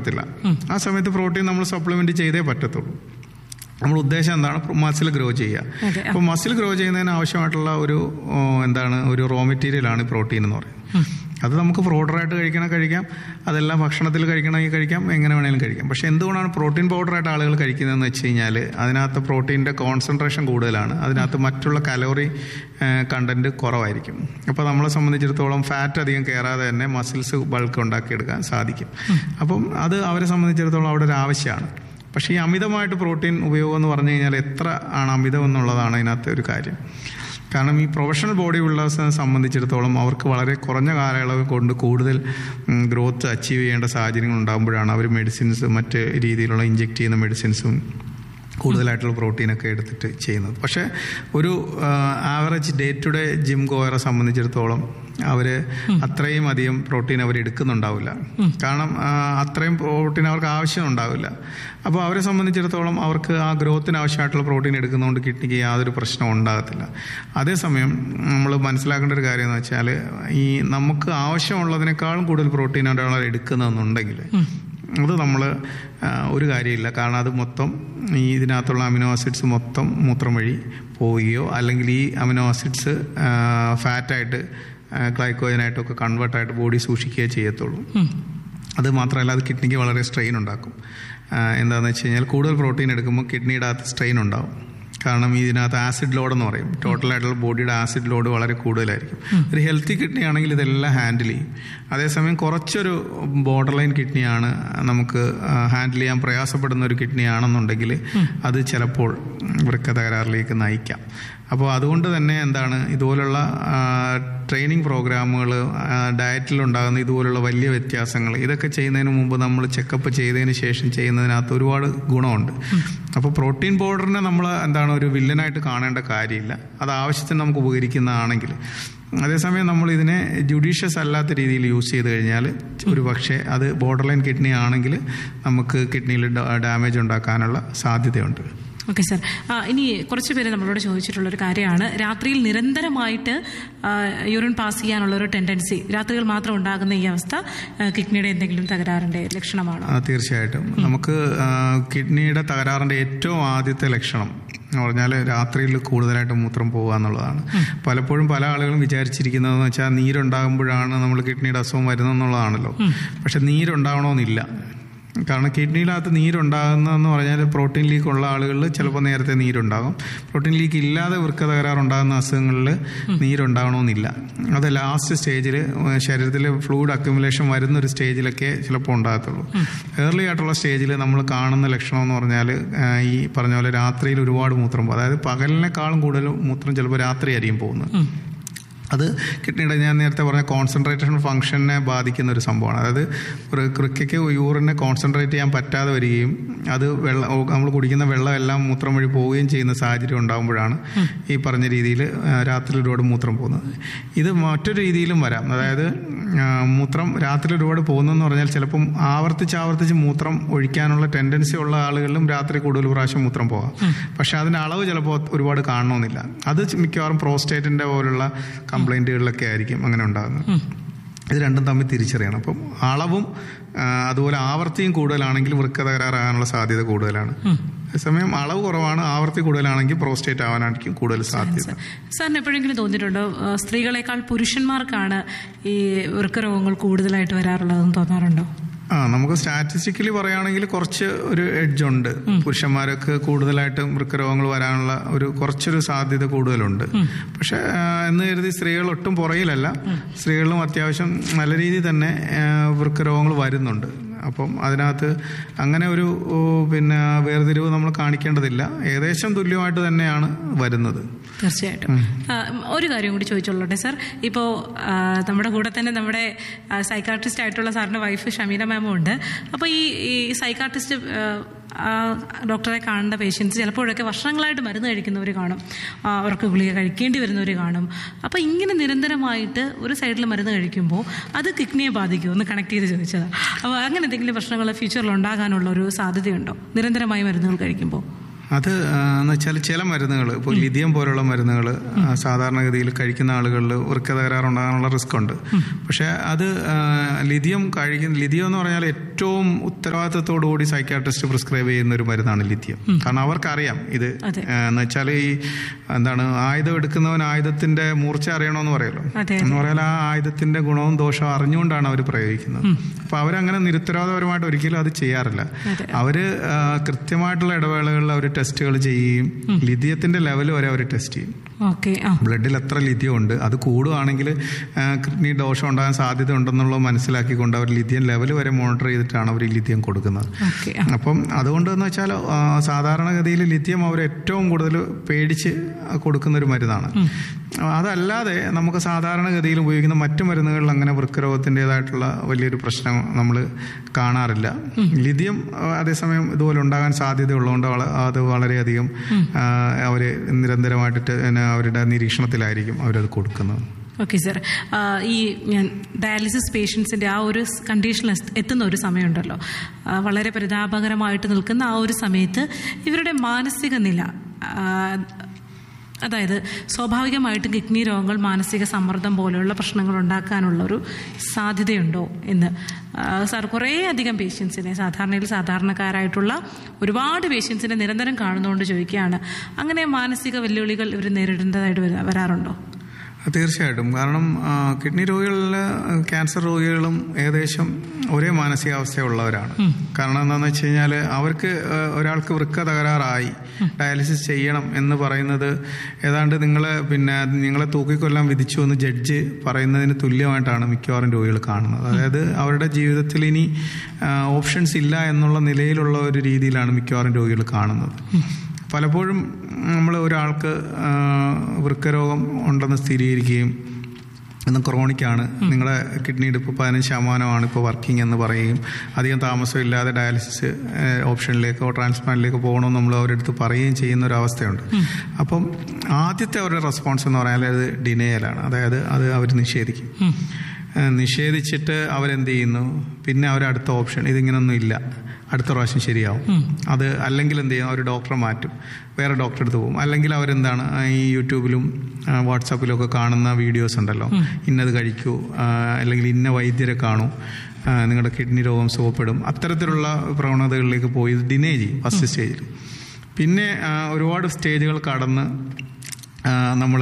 പറ്റത്തില്ല ആ സമയത്ത് പ്രോട്ടീൻ നമ്മൾ സപ്ലിമെന്റ് ചെയ്തേ പറ്റത്തുള്ളൂ നമ്മൾ ഉദ്ദേശം എന്താണ് മസിൽ ഗ്രോ ചെയ്യുക അതെ. അപ്പോൾ മസിൽ ഗ്രോ ചെയ്യുന്നതിന് ആവശ്യമായിട്ടുള്ള ഒരു ഓ, എന്താണ് ഒരു റോ മെറ്റീരിയലാണ് പ്രോട്ടീൻ എന്ന് പറയുന്നത് അത് നമുക്ക് പൗഡറായിട്ട് കഴിക്കണം കഴിക്കാം അതെല്ലാം ഭക്ഷണത്തിൽ കഴിക്കണമെങ്കിൽ കഴിക്കാം എങ്ങനെ വേണമെങ്കിലും കഴിക്കാം പക്ഷേ എന്തുകൊണ്ടാണ് പ്രോട്ടീൻ പൗഡറായിട്ട് ആളുകൾ കഴിക്കുന്നതെന്ന് വെച്ച് കഴിഞ്ഞാൽ അതിനകത്ത് പ്രോട്ടീൻ്റെ കോൺസെൻട്രേഷൻ കൂടുതലാണ് അതിനകത്ത് മറ്റുള്ള കലോറി കണ്ടന്റ് കുറവായിരിക്കും അപ്പോൾ നമ്മളെ സംബന്ധിച്ചിടത്തോളം ഫാറ്റ് അധികം കയറാതെ തന്നെ മസിൽസ് ബൾക്ക് ഉണ്ടാക്കിയെടുക്കാൻ സാധിക്കും അപ്പം അത് അവരെ സംബന്ധിച്ചിടത്തോളം അവിടെ ഒരു ആവശ്യമാണ് പക്ഷേ ഈ അമിതമായിട്ട് പ്രോട്ടീൻ ഉപയോഗം എന്ന് പറഞ്ഞു കഴിഞ്ഞാൽ എത്ര ആണ് അമിതം എന്നുള്ളതാണ് അതിനകത്ത് ഒരു കാര്യം കാരണം ഈ പ്രൊഫഷണൽ ബോഡി ബിൽഡേഴ്സിനെ സംബന്ധിച്ചിടത്തോളം അവർക്ക് വളരെ കുറഞ്ഞ കാലയളവ് കൊണ്ട് കൂടുതൽ ഗ്രോത്ത് അച്ചീവ് ചെയ്യേണ്ട സാഹചര്യങ്ങൾ ഉണ്ടാകുമ്പോഴാണ് അവർ മെഡിസിൻസ് മറ്റ് രീതിയിലുള്ള ഇഞ്ചെക്ട് ചെയ്യുന്ന മെഡിസിൻസും കൂടുതലായിട്ടുള്ള പ്രോട്ടീനൊക്കെ എടുത്തിട്ട് ചെയ്യുന്നത് പക്ഷേ ഒരു average day to day gym ഗോയറെ സംബന്ധിച്ചിടത്തോളം അവർ അത്രയും അധികം പ്രോട്ടീൻ അവർ എടുക്കുന്നുണ്ടാവില്ല കാരണം ആ, അത്രയും പ്രോട്ടീൻ അവർക്ക് ആവശ്യം ഉണ്ടാവില്ല അപ്പോൾ അവരെ സംബന്ധിച്ചിടത്തോളം അവർക്ക് ആ ഗ്രോത്തിന് ആവശ്യമായിട്ടുള്ള പ്രോട്ടീൻ എടുക്കുന്നതുകൊണ്ട് കിഡ്നിക്ക് യാതൊരു പ്രശ്നവും ഉണ്ടാകത്തില്ല അതേസമയം നമ്മൾ മനസ്സിലാക്കേണ്ട ഒരു കാര്യം എന്ന് വെച്ചാൽ ഈ നമുക്ക് ആവശ്യമുള്ളതിനേക്കാളും കൂടുതൽ പ്രോട്ടീൻ ഒരാൾ എടുക്കുന്നതെന്നുണ്ടെങ്കിൽ അത് നമ്മൾ ഒരു കാര്യമില്ല കാരണം അത് മൊത്തം ഈ ഇതിനകത്തുള്ള അമിനോ ആസിഡ്സ് മൊത്തം മൂത്രം വഴി പോവുകയോ അല്ലെങ്കിൽ ഈ അമിനോ ആസിഡ്സ് ഫാറ്റായിട്ട് ഗ്ലൈക്കോജനായിട്ടൊക്കെ കൺവേർട്ടായിട്ട് ബോഡി സൂക്ഷിക്കുകയോ ചെയ്യത്തുള്ളൂ അത് മാത്രമല്ല അത് കിഡ്നിക്ക് വളരെ സ്ട്രെയിൻ ഉണ്ടാക്കും ആ, എന്താണെന്ന് വെച്ച് കഴിഞ്ഞാൽ കൂടുതൽ പ്രോട്ടീൻ എടുക്കുമ്പോൾ കിഡ്നിയുടെ അകത്ത് സ്ട്രെയിൻ ഉണ്ടാവും കാരണം ഇതിനകത്ത് ആസിഡ് ലോഡ് എന്ന് പറയും ടോട്ടലായിട്ടുള്ള ബോഡിയുടെ ആസിഡ് ലോഡ് വളരെ കൂടുതലായിരിക്കും ഒരു ഹെൽത്തി കിഡ്നി ആണെങ്കിൽ ഇതെല്ലാം ഹാൻഡിൽ ചെയ്യും അതേസമയം കുറച്ചൊരു ബോർഡർ ലൈൻ കിഡ്നിയാണ് നമുക്ക് ഹാൻഡിൽ ചെയ്യാൻ പ്രയാസപ്പെടുന്ന ഒരു കിഡ്നി ആണെന്നുണ്ടെങ്കിൽ അത് ചിലപ്പോൾ വൃക്ക തകരാറിലേക്ക് നയിക്കാം അപ്പോൾ അതുകൊണ്ട് തന്നെ എന്താണ് ഇതുപോലുള്ള ട്രെയിനിങ് പ്രോഗ്രാമുകൾ ഡയറ്റിലുണ്ടാകുന്ന ഇതുപോലുള്ള വലിയ വ്യത്യാസങ്ങൾ ഇതൊക്കെ ചെയ്യുന്നതിന് മുമ്പ് നമ്മൾ ചെക്കപ്പ് ചെയ്തതിന് ശേഷം ചെയ്യുന്നതിനകത്ത് ഒരുപാട് ഗുണമുണ്ട് അപ്പോൾ പ്രോട്ടീൻ പൗഡറിനെ നമ്മൾ എന്താണ് ഒരു വില്ലനായിട്ട് കാണേണ്ട കാര്യമില്ല അത് ആവശ്യത്തിന് നമുക്ക് ഉപകരിക്കുന്നതാണെങ്കിൽ അതേസമയം നമ്മൾ ഇതിനെ ജുഡീഷ്യസ് അല്ലാത്ത രീതിയിൽ യൂസ് ചെയ്ത് കഴിഞ്ഞാൽ ഒരു പക്ഷേ അത് ബോർഡർ ലൈൻ കിഡ്നി ആണെങ്കിൽ നമുക്ക് കിഡ്നിയിൽ ഡാമേജ് ഉണ്ടാക്കാനുള്ള സാധ്യതയുണ്ട് ഓക്കെ സാർ ആ, ഇനി കുറച്ച് പേര് നമ്മളോട് ചോദിച്ചിട്ടുള്ള ഒരു കാര്യമാണ് രാത്രിയിൽ നിരന്തരമായിട്ട് യൂറിൻ പാസ് ചെയ്യാനുള്ള ഒരു ടെൻഡൻസി രാത്രികൾ മാത്രം ഉണ്ടാകുന്ന ഈ അവസ്ഥ ആ, കിഡ്നിയുടെ എന്തെങ്കിലും തകരാറിന്റെ ലക്ഷണമാണോ ആ, തീർച്ചയായിട്ടും നമുക്ക് ആ, കിഡ്നിയുടെ തകരാറിന്റെ ഏറ്റവും ആദ്യത്തെ ലക്ഷണം എന്ന് പറഞ്ഞാൽ രാത്രിയിൽ കൂടുതലായിട്ട് മൂത്രം പോകുക എന്നുള്ളതാണ് പലപ്പോഴും പല ആളുകളും വിചാരിച്ചിരിക്കുന്നതെന്ന് വെച്ചാൽ നീരുണ്ടാകുമ്പോഴാണ് നമ്മൾ കിഡ്നിയുടെ അസുഖം വരുന്നതെന്നുള്ളതാണല്ലോ പക്ഷെ നീരുണ്ടാവണമെന്നില്ല കാരണം കിഡ്നിയിനകത്ത് നീരുണ്ടാകുന്നതെന്ന് പറഞ്ഞാൽ പ്രോട്ടീൻ ലീക്ക് ഉള്ള ആളുകളിൽ ചിലപ്പോൾ നേരത്തെ നീരുണ്ടാകും പ്രോട്ടീൻ ലീക്ക് ഇല്ലാതെ വൃക്ക തകരാറുണ്ടാകുന്ന അസുഖങ്ങളിൽ നീരുണ്ടാകണമെന്നില്ല അത് ലാസ്റ്റ് സ്റ്റേജിൽ ശരീരത്തിൽ ഫ്ലൂയിഡ് അക്യുമുലേഷൻ വരുന്ന ഒരു സ്റ്റേജിലൊക്കെ ചിലപ്പോൾ ഉണ്ടാകത്തുള്ളൂ ഏർലി ആയിട്ടുള്ള സ്റ്റേജിൽ നമ്മൾ കാണുന്ന ലക്ഷണം എന്ന് പറഞ്ഞാൽ ഈ പറഞ്ഞ പോലെ രാത്രിയിൽ ഒരുപാട് മൂത്രം പോകും അതായത് പകലിനേക്കാളും കൂടുതൽ മൂത്രം ചിലപ്പോൾ രാത്രി ആയിരിക്കും പോകുന്നത് അത് കിഡ്നിയുടെ ഞാൻ നേരത്തെ പറഞ്ഞ കോൺസെൻട്രേഷൻ ഫംഗ്ഷനെ ബാധിക്കുന്ന ഒരു സംഭവമാണ് അതായത് ഒരു കൃക്കയ്ക്ക് യൂറിനെ കോൺസെൻട്രേറ്റ് ചെയ്യാൻ പറ്റാതെ വരികയും അത് വെള്ളം നമ്മൾ കുടിക്കുന്ന വെള്ളം എല്ലാം മൂത്രം വഴി പോവുകയും ചെയ്യുന്ന സാഹചര്യം ഉണ്ടാകുമ്പോഴാണ് ഈ പറഞ്ഞ രീതിയിൽ രാത്രി ഒരുപാട് മൂത്രം പോകുന്നത് ഇത് മറ്റൊരു രീതിയിലും വരാം അതായത് ആ, മൂത്രം രാത്രി ഒരുപാട് പോകുന്നതെന്ന് പറഞ്ഞാൽ ചിലപ്പം ആവർത്തിച്ച് ആവർത്തിച്ച് മൂത്രം ഒഴിക്കാനുള്ള ടെൻഡൻസി ഉള്ള ആളുകളിലും രാത്രി കൂടുതൽ പ്രാവശ്യം മൂത്രം പോകാം പക്ഷെ അതിന്റെ അളവ് ചിലപ്പോൾ ഒരുപാട് കാണണമെന്നില്ല അത് മിക്കവാറും പ്രോസ്റ്റേറ്റിന്റെ പോലുള്ള കംപ്ലൈന്റുകളിലൊക്കെ ആയിരിക്കും അങ്ങനെ ഉണ്ടാകുന്നത് ഇത് രണ്ടും തമ്മിൽ തിരിച്ചറിയണം അപ്പം അളവും ആ, അതുപോലെ ആവർത്തിയും കൂടുതലാണെങ്കിൽ വൃക്ക തകരാറാകാനുള്ള സാധ്യത കൂടുതലാണ് അതേസമയം അളവ് കുറവാണ് ആവർത്തി കൂടുതലാണെങ്കിൽ പ്രോസ്റ്റേറ്റ് ആവാനായിരിക്കും കൂടുതൽ സാധ്യത സാറിന് എപ്പോഴെങ്കിലും തോന്നിയിട്ടുണ്ടോ ആ, സ്ത്രീകളെക്കാൾ പുരുഷന്മാർക്കാണ് ഈ വൃക്കരോഗങ്ങൾ കൂടുതലായിട്ട് വരാറുള്ളതെന്ന് തോന്നാറുണ്ടോ ആ നമുക്ക് സ്റ്റാറ്റിസ്റ്റിക്കലി പറയുകയാണെങ്കിൽ കുറച്ച് ഒരു എഡ്ജ് ഉണ്ട് പുരുഷന്മാർക്ക് കൂടുതലായിട്ടും വൃക്കരോഗങ്ങൾ വരാനുള്ള ഒരു കുറച്ചൊരു സാധ്യത കൂടുതലുണ്ട് പക്ഷെ ആ, എന്ന് കരുതി സ്ത്രീകൾ ഒട്ടും പുറകിലല്ല സ്ത്രീകളിലും അത്യാവശ്യം നല്ല രീതിയിൽ തന്നെ ആ, വൃക്കരോഗങ്ങൾ വരുന്നുണ്ട് അപ്പം അതിനകത്ത് അങ്ങനെ ഒരു ഓ, പിന്നെ വേർതിരിവ് നമ്മൾ കാണിക്കേണ്ടതില്ല ഏകദേശം തുല്യമായിട്ട് തന്നെയാണ് വരുന്നത് തീർച്ചയായിട്ടും ആ, ഒരു കാര്യം കൂടി ചോദിച്ചോളട്ടെ സാർ ഇപ്പോൾ നമ്മുടെ കൂടെ തന്നെ നമ്മുടെ സൈക്കാട്രിസ്റ്റ് ആയിട്ടുള്ള സാറിന്റെ വൈഫ് ഷമീന മാമും ഉണ്ട് അപ്പോൾ ഈ ഈ സൈക്കാട്രിസ്റ്റ് ഡോക്ടറെ കാണേണ്ട പേഷ്യൻസ് ചിലപ്പോഴൊക്കെ വർഷങ്ങളായിട്ട് മരുന്ന് കഴിക്കുന്നവർ കാണും ആ, അവർക്ക് ഗുളിക കഴിക്കേണ്ടി വരുന്നവർ കാണും അപ്പോൾ ഇങ്ങനെ നിരന്തരമായിട്ട് ഒരു സൈഡിൽ മരുന്ന് കഴിക്കുമ്പോൾ അത് കിഡ്നിയെ ബാധിക്കുമോ ഒന്ന് കണക്ട് ചെയ്ത് ചോദിച്ചതാണ് അപ്പോൾ അങ്ങനെ എന്തെങ്കിലും പ്രശ്നങ്ങൾ ഫ്യൂച്ചറിൽ ഉണ്ടാകാനുള്ള ഒരു സാധ്യതയുണ്ടോ നിരന്തരമായി മരുന്നുകൾ കഴിക്കുമ്പോൾ അത് ആ, എന്ന് വെച്ചാൽ ചില മരുന്നുകൾ ഇപ്പോൾ ലിഥിയം പോലുള്ള മരുന്നുകൾ സാധാരണഗതിയിൽ കഴിക്കുന്ന ആളുകളിൽ വൃക്ക തകരാറുണ്ടാകാനുള്ള റിസ്ക് ഉണ്ട് പക്ഷേ അത് ആ, ലിഥിയം കഴിക്കുന്ന ലിഥിയം എന്ന് പറഞ്ഞാൽ ഏറ്റവും ഉത്തരവാദിത്തത്തോടു കൂടി സൈക്കാട്രിസ്റ്റ് പ്രിസ്ക്രൈബ് ചെയ്യുന്ന ഒരു മരുന്നാണ് ലിഥിയം കാരണം അവർക്കറിയാം ഇത് അതെ. ആ, എന്ന് വെച്ചാൽ ഈ എന്താണ് ആയുധം എടുക്കുന്നവൻ ആയുധത്തിന്റെ മൂർച്ച അറിയണമെന്ന് പറയുമല്ലോ അതെ, എന്ന് പറയാൻ ആ ആയുധത്തിന്റെ ഗുണവും ദോഷവും അറിഞ്ഞുകൊണ്ടാണ് അവർ പ്രയോഗിക്കുന്നത് അപ്പൊ അവരങ്ങനെ നിരുത്തരവാദപരമായിട്ട് ഒരിക്കലും അത് ചെയ്യാറില്ല അതെ. അവര് ആ, കൃത്യമായിട്ടുള്ള ഇടവേളകളിൽ അവർ ടെസ്റ്റുകൾ ചെയ്യുകയും ലിഥിയത്തിന്റെ ലെവൽ വരെ അവർ ടെസ്റ്റ് ചെയ്യും ഓക്കെ ആ ബ്ലഡിൽ എത്ര ലിഥിയം ഉണ്ട് അത് കൂടുകയാണെങ്കിൽ കിഡ്നി ദോഷം ഉണ്ടാകാൻ സാധ്യത ഉണ്ടെന്നുള്ളത് മനസ്സിലാക്കിക്കൊണ്ട് അവർ ലിഥിയം ലെവൽ വരെ മോണിറ്റർ ചെയ്തിട്ടാണ് അവർ ഈ ലിഥിയം കൊടുക്കുന്നത് ഓക്കെ ആ അപ്പം അതുകൊണ്ട് എന്ന് വെച്ചാൽ ആ, സാധാരണഗതിയിൽ ലിഥിയം അവർ ഏറ്റവും കൂടുതൽ പേടിച്ച് കൊടുക്കുന്ന ഒരു മരുന്നാണ് അതല്ലാതെ നമുക്ക് സാധാരണഗതിയിൽ ഉപയോഗിക്കുന്ന മറ്റു മരുന്നുകളിൽ അങ്ങനെ വൃക്കരോഗത്തിൻ്റെതായിട്ടുള്ള വലിയൊരു പ്രശ്നം നമ്മൾ കാണാറില്ല ലിഥിയം ആ, അതേസമയം ഇതുപോലെ ഉണ്ടാകാൻ സാധ്യതയുള്ളതുകൊണ്ട് വള- അത് വളരെയധികം അവർ നിരന്തരമായിട്ട് ടെ- പിന്നെ അവരുടെ നിരീക്ഷണത്തിലായിരിക്കും അവരത് കൊടുക്കുന്നത് ഓക്കെ സർ ഈ ഞാൻ ഡയാലിസിസ് പേഷ്യൻസിൻ്റെ ആ ഒരു കണ്ടീഷനിൽ എത്തുന്ന ഒരു സമയമുണ്ടല്ലോ ആ, വളരെ പരിതാപകരമായിട്ട് നിൽക്കുന്ന ആ ഒരു സമയത്ത് ഇവരുടെ മാനസിക നില ആ, അതായത് സ്വാഭാവികമായിട്ടും കിഡ്നി രോഗങ്ങൾ മാനസിക സമ്മർദ്ദം പോലെയുള്ള പ്രശ്നങ്ങൾ ഉണ്ടാക്കാനുള്ള ഒരു സാധ്യതയുണ്ടോ എന്ന് ആ, സാർ കുറേ അധികം പേഷ്യൻസിനെ സാധാരണയിൽ സാധാരണക്കാരായിട്ടുള്ള ഒരുപാട് പേഷ്യൻസിനെ നിരന്തരം കാണുന്നതുകൊണ്ട് ചോദിക്കുകയാണ് അങ്ങനെ മാനസിക വെല്ലുവിളികൾ ഇവർ നേരിടേണ്ടതായിട്ട് വരാ- വരാറുണ്ടോ തീർച്ചയായിട്ടും കാരണം ആ, കിഡ്നി രോഗികളിൽ ക്യാൻസർ രോഗികളും ഏകദേശം ഒരേ മാനസികാവസ്ഥയുള്ളവരാണ് കാരണം എന്താണെന്ന് വെച്ച് കഴിഞ്ഞാൽ അവർക്ക് ആ, ഒരാൾക്ക് വൃക്ക തകരാറായി ഡയാലിസിസ് ചെയ്യണം എന്ന് പറയുന്നത് ഏതാണ്ട് നിങ്ങളെ പിന്നെ നിങ്ങളെ തൂക്കിക്കൊല്ലാൻ വിധിച്ചു എന്ന് ജഡ്ജ് പറയുന്നതിന് തുല്യമായിട്ടാണ് മിക്കവാറും രോഗികൾ കാണുന്നത് അതായത് അവരുടെ ജീവിതത്തിൽ ഇനി ഓപ്ഷൻസ് ഇല്ല എന്നുള്ള നിലയിലുള്ള ഒരു രീതിയിലാണ് മിക്കവാറും രോഗികൾ കാണുന്നത് പലപ്പോഴും നമ്മൾ ഒരാൾക്ക് ആ, വൃക്കരോഗം ഉണ്ടെന്ന് സ്ഥിരീകരിക്കുകയും ഇന്ന് ക്രോണിക്കാണ് നിങ്ങളുടെ കിഡ്നിയുടെ ഇപ്പോൾ പതിനഞ്ച് ശതമാനമാണ് ഇപ്പോൾ വർക്കിംഗ് എന്ന് പറയുകയും അധികം താമസമില്ലാതെ ഡയാലിസിസ് ഏഹ്, ഓപ്ഷനിലേക്കോ ട്രാൻസ്പ്ലാന്റിലേക്കോ പോകണമെന്ന് നമ്മൾ അവരുടെ അടുത്ത് പറയുകയും ചെയ്യുന്ന ഒരു അവസ്ഥയുണ്ട് അപ്പം ആദ്യത്തെ അവരുടെ റെസ്പോൺസ് എന്ന് പറഞ്ഞാൽ അത് ഡിനയലാണ് അതായത് അത് അവർ നിഷേധിക്കും ഏഹ്, നിഷേധിച്ചിട്ട് അവരെന്ത് ചെയ്യുന്നു പിന്നെ അവർ അടുത്ത ഓപ്ഷൻ ഇതിങ്ങനൊന്നും ഇല്ല അടുത്ത പ്രാവശ്യം ശരിയാവും അത് അല്ലെങ്കിൽ എന്ത് ചെയ്യും അവർ ഡോക്ടറെ മാറ്റും വേറെ ഡോക്ടറെ അടുത്ത് പോകും അല്ലെങ്കിൽ അവരെന്താണ് ആ, ഈ യൂട്യൂബിലും ആ, വാട്സാപ്പിലും ഒക്കെ കാണുന്ന വീഡിയോസ് ഉണ്ടല്ലോ ഇന്നത് കഴിക്കൂ ആ, അല്ലെങ്കിൽ ഇന്ന വൈദ്യരെ കാണൂ ആ, നിങ്ങളുടെ കിഡ്നി രോഗം സുഖപ്പെടും അത്തരത്തിലുള്ള പ്രവണതകളിലേക്ക് പോയി ഡിനേ ചെയ്യും ഫസ്റ്റ് സ്റ്റേജിൽ പിന്നെ ആ, ഒരുപാട് സ്റ്റേജുകൾ കടന്ന് നമ്മൾ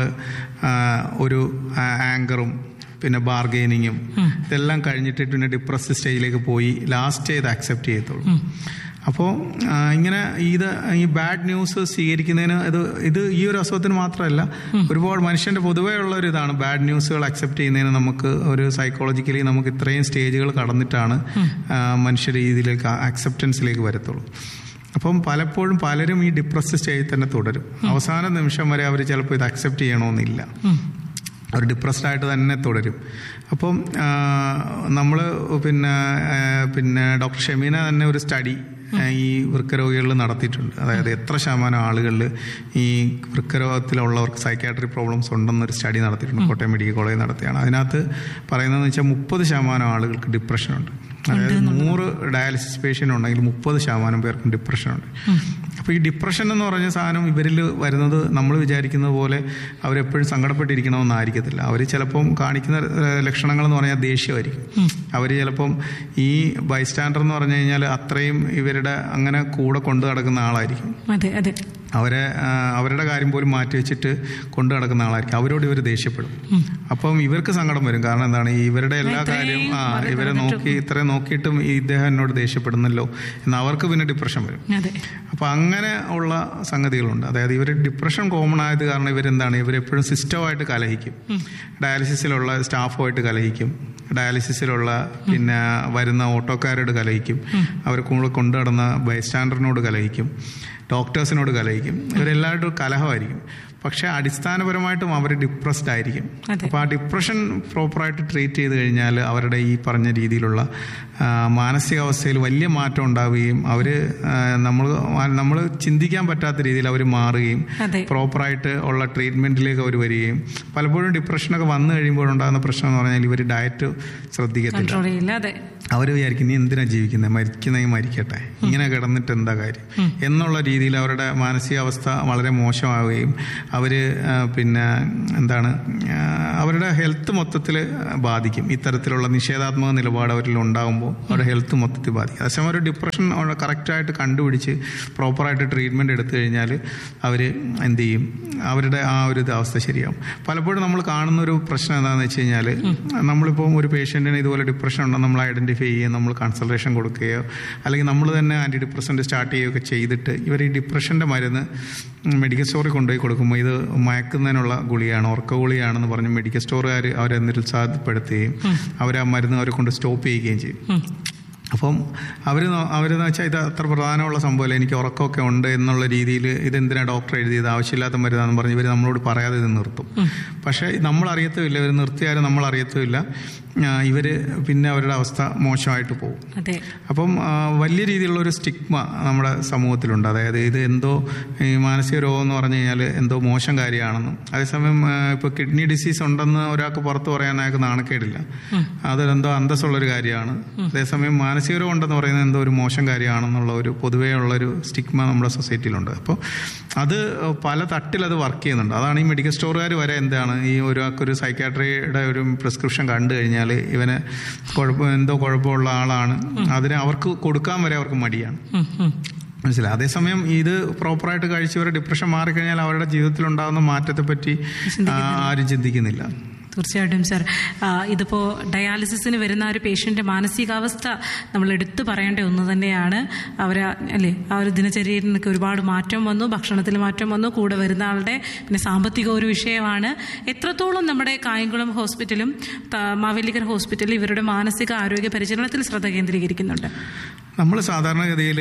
ഒരു ആങ്കറും പിന്നെ ബാർഗെയിനിങ്ങും ഇതെല്ലാം കഴിഞ്ഞിട്ട് പിന്നെ ഡിപ്രസ് സ്റ്റേജിലേക്ക് പോയി ലാസ്റ്റ് ഇത് അക്സെപ്റ്റ് ചെയ്യത്തുള്ളൂ അപ്പോൾ ഇങ്ങനെ ഇത് ഈ ബാഡ് ന്യൂസ് സ്വീകരിക്കുന്നതിന് ഇത് ഇത് ഈ ഒരു അസുഖത്തിന് മാത്രമല്ല ഒരുപാട് മനുഷ്യന്റെ പൊതുവേ ഉള്ള ഒരു ഇതാണ് ബാഡ് ന്യൂസുകൾ അക്സെപ്റ്റ് ചെയ്യുന്നതിന് നമുക്ക് ഒരു സൈക്കോളജിക്കലി നമുക്ക് ഇത്രയും സ്റ്റേജുകൾ കടന്നിട്ടാണ് ആ, മനുഷ്യർ ഇതിലേക്ക് അക്സെപ്റ്റൻസിലേക്ക് വരത്തുള്ളൂ അപ്പം പലപ്പോഴും പലരും ഈ ഡിപ്രസ് സ്റ്റേജിൽ തന്നെ തുടരും അവസാന നിമിഷം വരെ അവർ ചിലപ്പോൾ ഇത് അക്സെപ്റ്റ് ചെയ്യണമെന്നില്ല അവർ ഡിപ്രസ്ഡ് ആയിട്ട് തന്നെ തുടരും അപ്പം നമ്മൾ പിന്നെ ആ, പിന്നെ ഡോക്ടർ ഷെമീന തന്നെ ഒരു സ്റ്റഡി ഈ വൃക്കരോഗികളിൽ നടത്തിയിട്ടുണ്ട് അതായത് എത്ര ശതമാനം ആളുകളിൽ ഈ വൃക്കരോഗത്തിലുള്ളവർക്ക് സൈക്കാട്രി പ്രോബ്ലംസ് ഉണ്ടെന്നൊരു സ്റ്റഡി നടത്തിയിട്ടുണ്ട് കോട്ടയം മെഡിക്കൽ കോളേജ് നടത്തിയാണ് അതിനകത്ത് പറയുന്നതെന്ന് വെച്ചാൽ മുപ്പത് ശതമാനം ആളുകൾക്ക് ഡിപ്രഷൻ ഉണ്ട് അതായത് നൂറ് ഡയാലിസിസ് പേഷ്യൻ്റ് ഉണ്ടെങ്കിൽ മുപ്പത് ശതമാനം പേർക്കും ഡിപ്രഷൻ ഉണ്ട് അപ്പോൾ ഈ ഡിപ്രഷൻ എന്ന് പറഞ്ഞ സാധനം ഇവരിൽ വരുന്നത് നമ്മൾ വിചാരിക്കുന്നത് പോലെ അവരെപ്പോഴും സങ്കടപ്പെട്ടിരിക്കണമെന്നായിരിക്കത്തില്ല അവർ ചിലപ്പം കാണിക്കുന്ന ഏഹ്, ലക്ഷണങ്ങൾ എന്ന് പറഞ്ഞാൽ ദേഷ്യമായിരിക്കും അവർ ചിലപ്പം ഈ ബൈസ്റ്റാൻഡർ എന്ന് പറഞ്ഞു കഴിഞ്ഞാൽ അത്രയും ഇവരുടെ അങ്ങനെ കൂടെ കൊണ്ടു നടക്കുന്ന ആളായിരിക്കും അതെ അതെ അവരെ ആ, അവരുടെ കാര്യം പോലും മാറ്റി വെച്ചിട്ട് കൊണ്ടു നടക്കുന്ന ആളായിരിക്കും അവരോട് ഇവർ ദേഷ്യപ്പെടും അപ്പം ഇവർക്ക് സങ്കടം വരും കാരണം എന്താണ് ഈ ഇവരുടെ എല്ലാ കാര്യവും ആ ഇവരെ നോക്കി ഇത്രയും നോക്കിയിട്ടും ഈ ഇദ്ദേഹം എന്നോട് ദേഷ്യപ്പെടുന്നല്ലോ എന്ന് അവർക്ക് പിന്നെ ഡിപ്രഷൻ വരും അതെ അപ്പോൾ അങ്ങനെ ഉള്ള സംഗതികളുണ്ട് അതായത് ഇവർ ഡിപ്രഷൻ കോമൺ ആയത് കാരണം ഇവരെന്താണ് ഇവരെപ്പോഴും സിസ്റ്റമായിട്ട് കലഹിക്കും ഡയാലിസിസിലുള്ള സ്റ്റാഫുമായിട്ട് കലഹിക്കും ഡയാലിസിസിലുള്ള പിന്നെ വരുന്ന ഓട്ടോക്കാരോട് കലഹിക്കും അവർ കൂടെ കൊണ്ടു നടന്ന ബൈസ്റ്റാൻഡറിനോട് കലഹിക്കും ഡോക്ടേഴ്സിനോട് കലഹിക്കും ഇവരെല്ലാവരും കലഹമായിരിക്കും പക്ഷേ അടിസ്ഥാനപരമായിട്ടും അവർ ഡിപ്രസ്ഡ് ആയിരിക്കും അതെ. അപ്പോൾ ആ ഡിപ്രഷൻ പ്രോപ്പറായിട്ട് ട്രീറ്റ് ചെയ്ത് കഴിഞ്ഞാൽ അവരുടെ ഈ പറഞ്ഞ രീതിയിലുള്ള ആ, മാനസികാവസ്ഥയിൽ വലിയ മാറ്റം ഉണ്ടാവുകയും അവർ നമ്മൾ നമ്മൾ ചിന്തിക്കാൻ പറ്റാത്ത രീതിയിൽ അവർ മാറുകയും അതെ പ്രോപ്പറായിട്ട് ഉള്ള ട്രീറ്റ്മെന്റിലേക്ക് അവർ വരികയും പലപ്പോഴും ഡിപ്രഷനൊക്കെ വന്നു കഴിയുമ്പോഴുണ്ടാകുന്ന പ്രശ്നം എന്ന് പറഞ്ഞാൽ ഇവർ ഡയറ്റ് ശ്രദ്ധിക്കത്തില്ല കൺട്രോൾ ചെയ്യില്ല അതെ അവർ വിചാരിക്കും നീ എന്തിനാ ജീവിക്കുന്നത് മരിക്കുന്നെങ്കിൽ മരിക്കട്ടെ ഇങ്ങനെ കിടന്നിട്ട് എന്താ കാര്യം എന്നുള്ള രീതിയിൽ രീതിയിൽ അവരുടെ മാനസികാവസ്ഥ വളരെ മോശമാവുകയും അവർ പിന്നെ എന്താണ് ആ, അവരുടെ ഹെൽത്ത് മൊത്തത്തിൽ ബാധിക്കും ഇത്തരത്തിലുള്ള നിഷേധാത്മക നിലപാട് അവരിൽ ഉണ്ടാകുമ്പോൾ അവരുടെ ഹെൽത്ത് മൊത്തത്തിൽ ബാധിക്കും അതേസമയം ഒരു ഡിപ്രഷൻ കറക്റ്റായിട്ട് കണ്ടുപിടിച്ച് പ്രോപ്പറായിട്ട് ട്രീറ്റ്മെൻറ്റ് എടുത്തു കഴിഞ്ഞാൽ അവർ എന്ത് ചെയ്യും അവരുടെ ആ ഒരു ഇത് അവസ്ഥ ശരിയാവും പലപ്പോഴും നമ്മൾ കാണുന്ന ഒരു പ്രശ്നം എന്താണെന്ന് വെച്ച് കഴിഞ്ഞാൽ നമ്മളിപ്പോൾ ഒരു പേഷ്യൻറ്റിന് ഇതുപോലെ ഡിപ്രഷൻ ഉണ്ടെന്ന് നമ്മൾ ഐഡൻറ്റിഫൈ ചെയ്യുകയും നമ്മൾ കൺസൾട്ടേഷൻ കൊടുക്കുകയോ അല്ലെങ്കിൽ നമ്മൾ തന്നെ ആൻറ്റി ഡിപ്രസൻറ്റ് സ്റ്റാർട്ട് ചെയ്യുകയൊക്കെ ചെയ്തിട്ട് ഇവർ ഈ ഡിപ്രഷൻ്റെ മരുന്ന് മെഡിക്കൽ സ്റ്റോറിൽ കൊണ്ടുപോയി കൊടുക്കുമ്പോൾ ഇത് മയക്കുന്നതിനുള്ള ഗുളിയാണ് ഉറക്ക ഗുളിയാണെന്ന് പറഞ്ഞ് മെഡിക്കൽ സ്റ്റോറുകാർ അവരെ നിരുത്സാഹപ്പെടുത്തുകയും അവർ ആ മരുന്ന് അവരെ കൊണ്ട് സ്റ്റോപ്പ് ചെയ്യുകയും ചെയ്യും അപ്പം അവർ അവരെന്ന് വെച്ചാൽ ഇത് അത്ര പ്രധാനമുള്ള സംഭവമല്ല എനിക്ക് ഉറക്കമൊക്കെ ഉണ്ട് എന്നുള്ള രീതിയിൽ ഇതെന്തിനാ ഡോക്ടർ എഴുതിയത് ആവശ്യമില്ലാത്ത മരുന്നാന്ന് പറഞ്ഞ് ഇവർ നമ്മളോട് പറയാതെ ഇത് നിർത്തും പക്ഷേ നമ്മൾ അറിയത്തുമില്ല ഇവർ നിർത്തിയാലും നമ്മൾ അറിയത്തുമില്ല ഇവർ പിന്നെ അവരുടെ അവസ്ഥ മോശമായിട്ട് പോകും അതെ അപ്പം ആ, വലിയ രീതിയിലുള്ള ഒരു സ്റ്റിഗ്മ നമ്മുടെ സമൂഹത്തിലുണ്ട് അതായത് ഇത് എന്തോ ഈ മാനസിക രോഗം എന്ന് പറഞ്ഞു കഴിഞ്ഞാൽ എന്തോ മോശം കാര്യമാണെന്നും അതേസമയം ഇപ്പോൾ കിഡ്നി ഡിസീസ് ഉണ്ടെന്ന് ഒരാൾക്ക് പുറത്ത് പറയാൻ അയാൾക്ക് നാണക്കേടില്ല അതെന്തോ അന്തസ്സുള്ളൊരു കാര്യമാണ് അതേസമയം മാനസിക രോഗം ഉണ്ടെന്ന് പറയുന്നത് എന്തോ ഒരു മോശം കാര്യമാണെന്നുള്ള ഒരു പൊതുവേ ഉള്ളൊരു സ്റ്റിഗ്മ നമ്മുടെ സൊസൈറ്റിയിലുണ്ട് അപ്പോൾ അത് പല തട്ടിൽ അത് വർക്ക് ചെയ്യുന്നുണ്ട് അതാണ് ഈ മെഡിക്കൽ സ്റ്റോറുകാർ വരെ എന്താണ് ഈ ഒരാൾക്കൊരു സൈക്കാട്രിയുടെ ഒരു പ്രിസ്ക്രിപ്ഷൻ കണ്ടു കഴിഞ്ഞാൽ ഇവന് കുഴപ്പം എന്തോ കുഴപ്പമുള്ള ആളാണ് അതിന് അവർക്ക് കൊടുക്കാൻ വരെ അവർക്ക് മടിയാണ് ഉം, ഉം. മനസ്സിലായി അതേസമയം ഇത് പ്രോപ്പറായിട്ട് കഴിച്ചവർ ഡിപ്രഷൻ മാറിക്കഴിഞ്ഞാൽ അവരുടെ ജീവിതത്തിൽ ഉണ്ടാകുന്ന മാറ്റത്തെ പറ്റി ആ, ആരും ചിന്തിക്കുന്നില്ല തീർച്ചയായിട്ടും സർ ആ, ഇതിപ്പോ ഡയാലിസിസിന് വരുന്ന ആ ഒരു പേഷ്യന്റെ മാനസികാവസ്ഥ നമ്മൾ എടുത്തു പറയേണ്ട ഒന്ന് തന്നെയാണ് അവർ അല്ലേ ആ ഒരു ദിനചര്യയിൽ നിന്നൊക്കെ ഒരുപാട് മാറ്റം വന്നു ഭക്ഷണത്തിൽ മാറ്റം വന്നു കൂടെ വരുന്ന ആളുടെ പിന്നെ സാമ്പത്തിക ഒരു വിഷയമാണ് എത്രത്തോളം നമ്മുടെ കായംകുളം ഹോസ്പിറ്റലും ത- മാവേലിക്കര ഹോസ്പിറ്റലും ഇവരുടെ മാനസിക ആരോഗ്യ പരിചരണത്തിൽ ശ്രദ്ധ കേന്ദ്രീകരിക്കുന്നുണ്ട് നമ്മൾ സാധാരണഗതിയിൽ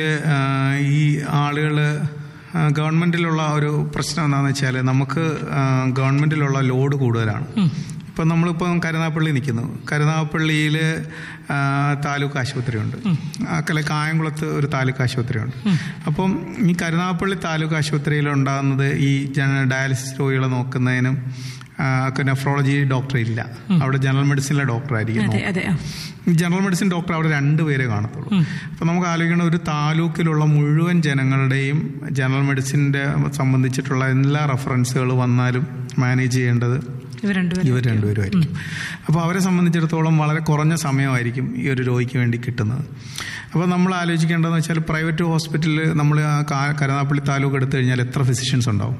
ഈ ആളുകൾ ഗവൺമെൻറ്റിലുള്ള ഒരു പ്രശ്നം എന്താണെന്ന് വെച്ചാൽ നമുക്ക് ആ, ഗവൺമെൻറ്റിലുള്ള ലോഡ് കൂടുതലാണ് ഇപ്പം നമ്മളിപ്പം കരുനാഗപ്പള്ളി നിൽക്കുന്നു കരുനാഗപ്പള്ളിയിൽ താലൂക്ക് ആശുപത്രിയുണ്ട് അക്കലെ കായംകുളത്ത് ഒരു താലൂക്ക് ആശുപത്രിയുണ്ട് അപ്പം ഈ കരുനാഗപ്പള്ളി താലൂക്ക് ആശുപത്രിയിൽ ഉണ്ടാകുന്നത് ഈ ജന ഡയാലിസിസ് രോഗികളെ നോക്കുന്നതിനും ആ, ഒക്കെ നെഫ്രോളജി ഡോക്ടർ ഇല്ല അവിടെ ജനറൽ മെഡിസിനിലെ ഡോക്ടർ ആയിരിക്കും അതെ അതെ ആ. ജനറൽ മെഡിസിൻ ഡോക്ടർ അവിടെ രണ്ടുപേരെ കാണത്തുള്ളൂ അപ്പം നമുക്ക് ആലോചിക്കണം ഒരു താലൂക്കിലുള്ള മുഴുവൻ ജനങ്ങളുടെയും ജനറൽ മെഡിസിൻ്റെ സംബന്ധിച്ചിട്ടുള്ള എല്ലാ റെഫറൻസുകൾ വന്നാലും മാനേജ് ചെയ്യേണ്ടത് ഇവർ രണ്ടുപേരും ഇവർ രണ്ടുപേരുമായിരിക്കും അപ്പോൾ അവരെ സംബന്ധിച്ചിടത്തോളം വളരെ കുറഞ്ഞ സമയമായിരിക്കും ഈ ഒരു രോഗിക്ക് വേണ്ടി കിട്ടുന്നത് അപ്പോൾ നമ്മൾ ആലോചിക്കേണ്ടതെന്ന് വെച്ചാൽ പ്രൈവറ്റ് ഹോസ്പിറ്റലിൽ നമ്മൾ ആ കാ- കരുനാഗപ്പള്ളി താലൂക്ക് എടുത്തു കഴിഞ്ഞാൽ എത്ര ഫിസിഷ്യൻസ് ഉണ്ടാവും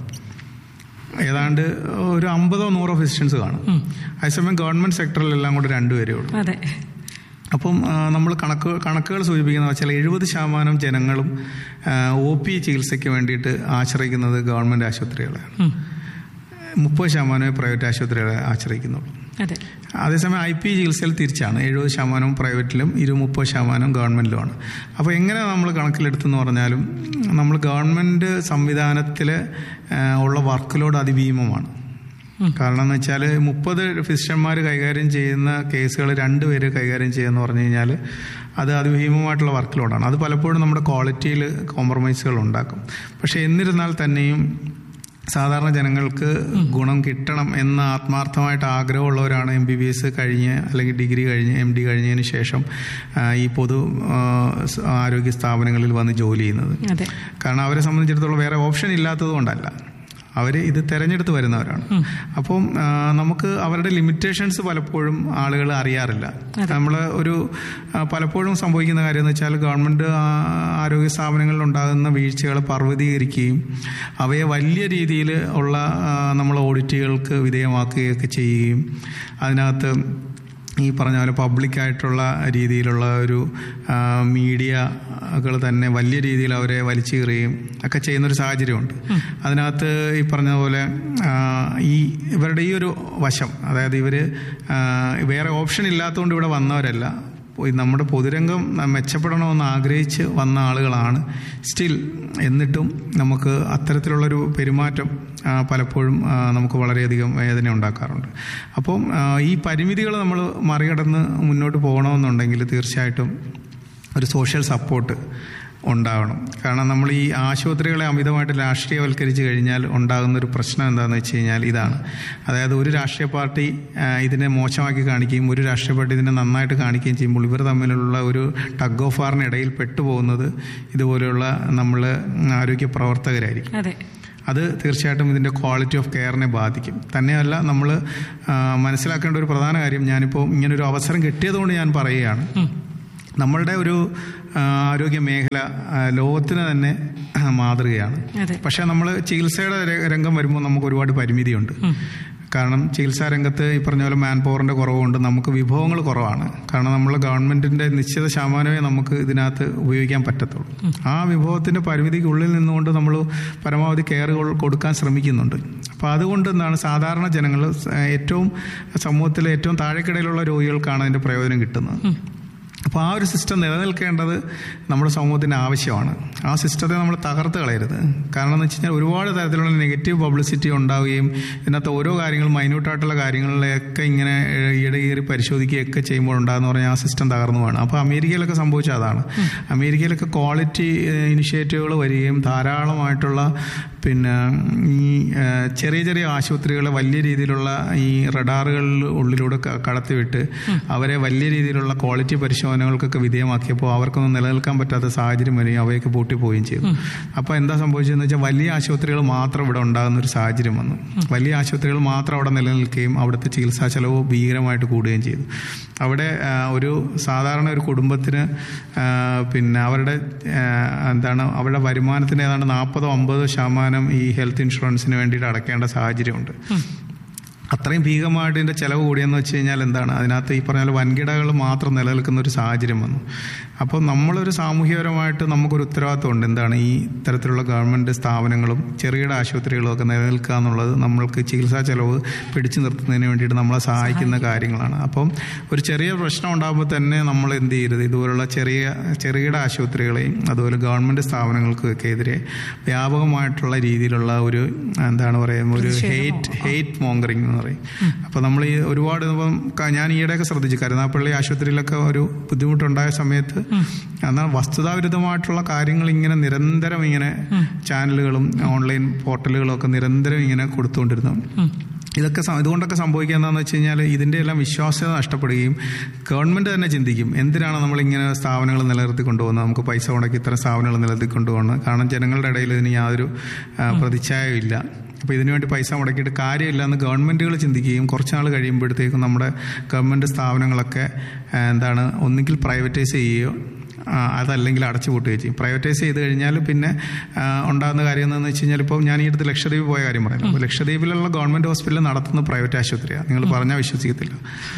ഏതാണ്ട് ഒരു അമ്പതോ നൂറോ ഫിസിഷ്യൻസ് കാണും അതേസമയം ഗവൺമെൻറ് സെക്ടറിലെല്ലാം കൂടെ രണ്ടുപേരേ ഉള്ളൂ അതെ അപ്പം നമ്മൾ കണക്ക് കണക്കുകൾ സൂചിപ്പിക്കുന്ന വെച്ചാൽ എഴുപത് ശതമാനം ജനങ്ങളും ഒ പി ചികിത്സയ്ക്ക് വേണ്ടിയിട്ട് ആശ്രയിക്കുന്നത് ഗവൺമെൻറ് ആശുപത്രികളെയാണ് ഉം. മുപ്പത് ശതമാനമേ പ്രൈവറ്റ് ആശുപത്രികളെ ആശ്രയിക്കുന്നുള്ളൂ അതെ അതേസമയം ഐ പി ചികിത്സയിൽ തിരിച്ചാണ് എഴുപത് ശതമാനം പ്രൈവറ്റിലും ഇരു മുപ്പത് ശതമാനം ഗവൺമെൻറ്റിലുമാണ് അപ്പോൾ എങ്ങനെ നമ്മൾ കണക്കിലെടുത്തെന്ന് പറഞ്ഞാലും നമ്മൾ ഗവൺമെൻറ് സംവിധാനത്തിൽ ഉള്ള വർക്ക് ലോഡ് അതിഭീമമാണ് കാരണം എന്ന് വെച്ചാൽ മുപ്പത് ഫിസിഷ്യന്മാർ കൈകാര്യം ചെയ്യുന്ന കേസുകൾ രണ്ടുപേര് കൈകാര്യം ചെയ്യുമെന്ന് പറഞ്ഞു കഴിഞ്ഞാൽ അത് അതിഭീമമായിട്ടുള്ള വർക്ക് ലോഡാണ് അത് പലപ്പോഴും നമ്മുടെ ക്വാളിറ്റിയിൽ കോംപ്രമൈസുകൾ ഉണ്ടാക്കും പക്ഷേ എന്നിരുന്നാൽ തന്നെയും സാധാരണ ജനങ്ങൾക്ക് ഗുണം കിട്ടണം എന്ന ആത്മാർത്ഥമായിട്ട് ആഗ്രഹമുള്ളവരാണ് എം ബി ബി എസ് കഴിഞ്ഞ് അല്ലെങ്കിൽ ഡിഗ്രി കഴിഞ്ഞ് എം ഡി കഴിഞ്ഞതിന് ശേഷം ആ, ഈ പൊതു ആ, സ് ആരോഗ്യ സ്ഥാപനങ്ങളിൽ വന്ന് ജോലി ചെയ്യുന്നത് അതെ കാരണം അവരെ സംബന്ധിച്ചിടത്തോളം വേറെ ഓപ്ഷൻ ഇല്ലാത്തത് കൊണ്ടല്ല അവർ ഇത് തിരഞ്ഞെടുത്ത് വരുന്നവരാണ് അപ്പം ആ, നമുക്ക് അവരുടെ ലിമിറ്റേഷൻസ് പലപ്പോഴും ആളുകൾ അറിയാറില്ല നമ്മൾ ഒരു ആ, പലപ്പോഴും സംഭവിക്കുന്ന കാര്യം എന്ന് വെച്ചാൽ ഗവൺമെൻറ് ആരോഗ്യ സ്ഥാപനങ്ങളിൽ ഉണ്ടാകുന്ന വീഴ്ചകൾ പർവ്വതീകരിക്കുകയും അവയെ വലിയ രീതിയിൽ ഉള്ള നമ്മൾ ഓഡിറ്റുകൾക്ക് വിധേയമാക്കുകയൊക്കെ ചെയ്യുകയും അതിനകത്ത് ഈ പറഞ്ഞ പോലെ പബ്ലിക്കായിട്ടുള്ള രീതിയിലുള്ള ഒരു ആ, മീഡിയകൾ തന്നെ വലിയ രീതിയിൽ അവരെ വലിച്ചു കീറുകയും ഒക്കെ ചെയ്യുന്നൊരു സാഹചര്യമുണ്ട് അതിനകത്ത് ഈ പറഞ്ഞ പോലെ ആ, ഈ ഇവരുടെ ഈ ഒരു വശം അതായത് ഇവർ വേറെ ഓപ്ഷൻ ഇല്ലാത്തതുകൊണ്ട് ഇവിടെ വന്നവരല്ല ഈ നമ്മുടെ പൊതുരംഗം മെച്ചപ്പെടണമെന്ന് ആഗ്രഹിച്ച് വന്ന ആളുകളാണ് സ്റ്റിൽ എന്നിട്ടും നമുക്ക് അത്തരത്തിലുള്ളൊരു പെരുമാറ്റം ആ, പലപ്പോഴും ആ, നമുക്ക് വളരെയധികം വേദന ഉണ്ടാക്കാറുണ്ട് അപ്പം ആ, ഈ പരിമിതികൾ നമ്മൾ മറികടന്ന് മുന്നോട്ട് പോകണമെന്നുണ്ടെങ്കിൽ തീർച്ചയായിട്ടും ഒരു സോഷ്യൽ സപ്പോർട്ട് ഉണ്ടാവണം കാരണം നമ്മൾ ഈ ആശുപത്രികളെ അമിതമായിട്ട് രാഷ്ട്രീയവൽക്കരിച്ച് കഴിഞ്ഞാൽ ഉണ്ടാകുന്ന ഒരു പ്രശ്നം എന്താണെന്ന് വെച്ച് കഴിഞ്ഞാൽ ഇതാണ് അതായത് ഒരു രാഷ്ട്രീയ പാർട്ടി ആ, ഇതിനെ മോശമാക്കി കാണിക്കുകയും ഒരു രാഷ്ട്രീയ പാർട്ടി ഇതിനെ നന്നായിട്ട് കാണിക്കുകയും ചെയ്യുമ്പോൾ ഇവർ തമ്മിലുള്ള ഒരു ടഗ് ഓഫ് വാറിനിടയിൽ പെട്ടുപോകുന്നത് ഇതുപോലെയുള്ള നമ്മൾ ആരോഗ്യ പ്രവർത്തകരായിരിക്കും അതെ അത് തീർച്ചയായിട്ടും ഇതിൻ്റെ ക്വാളിറ്റി ഓഫ് കെയറിനെ ബാധിക്കും തന്നെയല്ല നമ്മൾ മനസ്സിലാക്കേണ്ട ഒരു പ്രധാന കാര്യം ഞാനിപ്പോൾ ഇങ്ങനൊരു അവസരം കിട്ടിയതുകൊണ്ട് ഞാൻ പറയുകയാണ് നമ്മളുടെ ഒരു ആ, ആരോഗ്യ മേഖല ആ, ലോകത്തിന് തന്നെ മാതൃകയാണ് അതെ പക്ഷേ നമ്മൾ ചികിത്സയുടെ ര- രംഗം വരുമ്പോൾ നമുക്ക് ഒരുപാട് പരിമിതിയുണ്ട് കാരണം ചികിത്സാ രംഗത്ത് ഈ പറഞ്ഞ പോലെ മാൻ പവറിന്റെ കുറവുണ്ട് നമുക്ക് വിഭവങ്ങൾ കുറവാണ് കാരണം നമ്മൾ ഗവൺമെന്റിന്റെ നിശ്ചിത ശതമാനമേ നമുക്ക് ഇതിനകത്ത് ഉപയോഗിക്കാൻ പറ്റത്തുള്ളൂ ആ വിഭവത്തിന്റെ പരിമിതിക്കുള്ളിൽ നിന്നുകൊണ്ട് നമ്മൾ പരമാവധി കെയറുകൾ കൊടുക്കാൻ ശ്രമിക്കുന്നുണ്ട് അപ്പോൾ അതുകൊണ്ട് എന്താണ് സാധാരണ ജനങ്ങൾ ഏറ്റവും സമൂഹത്തിലെ ഏറ്റവും താഴെക്കിടയിലുള്ള രോഗികൾക്കാണ് അതിന്റെ പ്രയോജനം കിട്ടുന്നത് അപ്പോൾ ആ ഒരു സിസ്റ്റം നിലനിൽക്കേണ്ടത് നമ്മുടെ സമൂഹത്തിന് ആവശ്യമാണ് ആ സിസ്റ്റത്തെ നമ്മൾ തകർത്ത് കളയരുത് കാരണം എന്ന് വെച്ച് കഴിഞ്ഞാൽ ഒരുപാട് തരത്തിലുള്ള നെഗറ്റീവ് പബ്ലിസിറ്റി ഉണ്ടാവുകയും ഇതിനകത്ത് ഓരോ കാര്യങ്ങളും മൈന്യൂട്ടായിട്ടുള്ള കാര്യങ്ങളിലൊക്കെ ഇങ്ങനെ ഇടകേറി പരിശോധിക്കുകയൊക്കെ ചെയ്യുമ്പോൾ ഉണ്ടാകുന്ന പറഞ്ഞാൽ ആ സിസ്റ്റം തകർന്നു വേണം അപ്പോൾ അമേരിക്കയിലൊക്കെ സംഭവിച്ച അതാണ് അമേരിക്കയിലൊക്കെ ക്വാളിറ്റി ഇനിഷ്യേറ്റീവുകൾ വരികയും ധാരാളമായിട്ടുള്ള പിന്നെ ഈ ആ, ചെറിയ ചെറിയ ആശുപത്രികളെ വലിയ രീതിയിലുള്ള ഈ റഡാറുകളിൽ ഉള്ളിലൂടെ ക- കടത്തിവിട്ട് അവരെ വലിയ രീതിയിലുള്ള ക്വാളിറ്റി പരിശോധനകൾക്കൊക്കെ വിധേയമാക്കിയപ്പോൾ അവർക്കൊന്നും നിലനിൽക്കാൻ പറ്റാത്ത സാഹചര്യം വരികയും അവയൊക്കെ പൂട്ടിപ്പോവുകയും ചെയ്തു അപ്പോൾ എന്താ സംഭവിച്ചതെന്ന് വെച്ചാൽ വലിയ ആശുപത്രികൾ മാത്രം ഇവിടെ ഉണ്ടാകുന്ന ഒരു സാഹചര്യം വന്നു വലിയ ആശുപത്രികൾ മാത്രം അവിടെ നിലനിൽക്കുകയും അവിടുത്തെ ചികിത്സാ ചെലവ് ഭീകരമായിട്ട് കൂടുകയും ചെയ്തു അവിടെ ആ, ഒരു സാധാരണ ഒരു കുടുംബത്തിന് ആ, പിന്നെ അവരുടെ ആ, എന്താണ് അവരുടെ വരുമാനത്തിന് ഏതാണ്ട് നാൽപ്പതോ അമ്പതോ ശതമാനം ഈ ഹെൽത്ത് ഇൻഷുറൻസിന് വേണ്ടിയിട്ട് അടയ്ക്കേണ്ട സാഹചര്യമുണ്ട് അത്രയും ഭീകരമായിട്ട് ഇതിന്റെ ചെലവ് കൂടിയെന്ന് വെച്ച് കഴിഞ്ഞാൽ എന്താണ് അതിനകത്ത് ഈ പറഞ്ഞ പോലെ വൻകിടകൾ മാത്രം നിലനിൽക്കുന്ന ഒരു സാഹചര്യം വന്നു അപ്പോൾ നമ്മളൊരു സാമൂഹ്യപരമായിട്ട് നമുക്കൊരു ഉത്തരവാദിത്വമുണ്ട് എന്താണ് ഈ ഇത്തരത്തിലുള്ള ഗവൺമെന്റ് സ്ഥാപനങ്ങളും ചെറുകിട ആശുപത്രികളും ഒക്കെ നിലനിൽക്കുക എന്നുള്ളത് നമ്മൾക്ക് ചികിത്സാ ചെലവ് പിടിച്ചു നിർത്തുന്നതിന് വേണ്ടിയിട്ട് നമ്മളെ സഹായിക്കുന്ന കാര്യങ്ങളാണ് അപ്പം ഒരു ചെറിയ പ്രശ്നം ഉണ്ടാകുമ്പോൾ തന്നെ നമ്മൾ എന്ത് ചെയ്യരുത് ഇതുപോലുള്ള ചെറിയ ചെറുകിട ആശുപത്രികളെയും അതുപോലെ ഗവൺമെന്റ് സ്ഥാപനങ്ങൾക്കൊക്കെ എതിരെ വ്യാപകമായിട്ടുള്ള രീതിയിലുള്ള ഒരു എന്താണ് പറയുക ഒരു ഹെയ്റ്റ് ഹെയ്റ്റ് മോങ്കറിങ് എന്ന് പറയും അപ്പോൾ നമ്മൾ ഈ ഒരുപാട് ഇപ്പം ക- ഞാൻ ഈയിടെയൊക്കെ ശ്രദ്ധിച്ചു കരുനാപ്പള്ളി ആശുപത്രിയിലൊക്കെ ഒരു ബുദ്ധിമുട്ടുണ്ടായ സമയത്ത് എന്നാൽ വസ്തുതാവിരുദ്ധമായിട്ടുള്ള കാര്യങ്ങൾ ഇങ്ങനെ നിരന്തരം ഇങ്ങനെ ചാനലുകളും ഓൺലൈൻ പോർട്ടലുകളും ഒക്കെ നിരന്തരം ഇങ്ങനെ കൊടുത്തുകൊണ്ടിരുന്നു ഇതൊക്കെ സം- ഇതുകൊണ്ടൊക്കെ സംഭവിക്കുക എന്താണെന്ന് വെച്ച് കഴിഞ്ഞാൽ ഇതിൻ്റെ എല്ലാം വിശ്വാസ്യത നഷ്ടപ്പെടുകയും ഗവൺമെന്റ് തന്നെ ചിന്തിക്കും എന്തിനാണ് നമ്മൾ ഇങ്ങനെ സ്ഥാപനങ്ങൾ നിലനിർത്തി കൊണ്ടുപോകുന്നത് നമുക്ക് പൈസ മുടക്കി ഇത്തരം സ്ഥാപനങ്ങൾ നിലനിർത്തി കൊണ്ടുപോകുന്നത് കാരണം ജനങ്ങളുടെ ഇടയിൽ ഇതിന് യാതൊരു ആ, പ്രതിച്ഛായവും ഇല്ല അപ്പോൾ ഇതിനുവേണ്ടി പൈസ മുടക്കിയിട്ട് കാര്യമില്ല എന്ന് ഗവൺമെന്റുകൾ ചിന്തിക്കുകയും കുറച്ച് നാൾ കഴിയുമ്പോഴത്തേക്കും നമ്മുടെ ഗവൺമെന്റ് സ്ഥാപനങ്ങളൊക്കെ ആ, എന്താണ് ഒന്നുകിൽ പ്രൈവറ്റൈസ് ചെയ്യുകയോ ആ, അതല്ലെങ്കിൽ അടച്ചുപൂട്ടുകയും ചെയ്യും പ്രൈവറ്റൈസ് ചെയ്ത് കഴിഞ്ഞാൽ പിന്നെ ആ, ഉണ്ടാകുന്ന കാര്യം എന്താണെന്ന് വെച്ച് കഴിഞ്ഞാൽ ഇപ്പോൾ ഞാൻ ഈ അടുത്ത് ലക്ഷദ്വീപ് പോയ കാര്യം പറയാം അപ്പോൾ ലക്ഷദ്വീപിലുള്ള ഗവൺമെന്റ് ഹോസ്പിറ്റൽ നടത്തുന്ന പ്രൈവറ്റ് ആശുപത്രിയാണ് നിങ്ങൾ പറഞ്ഞാൽ വിശ്വസിക്കത്തില്ല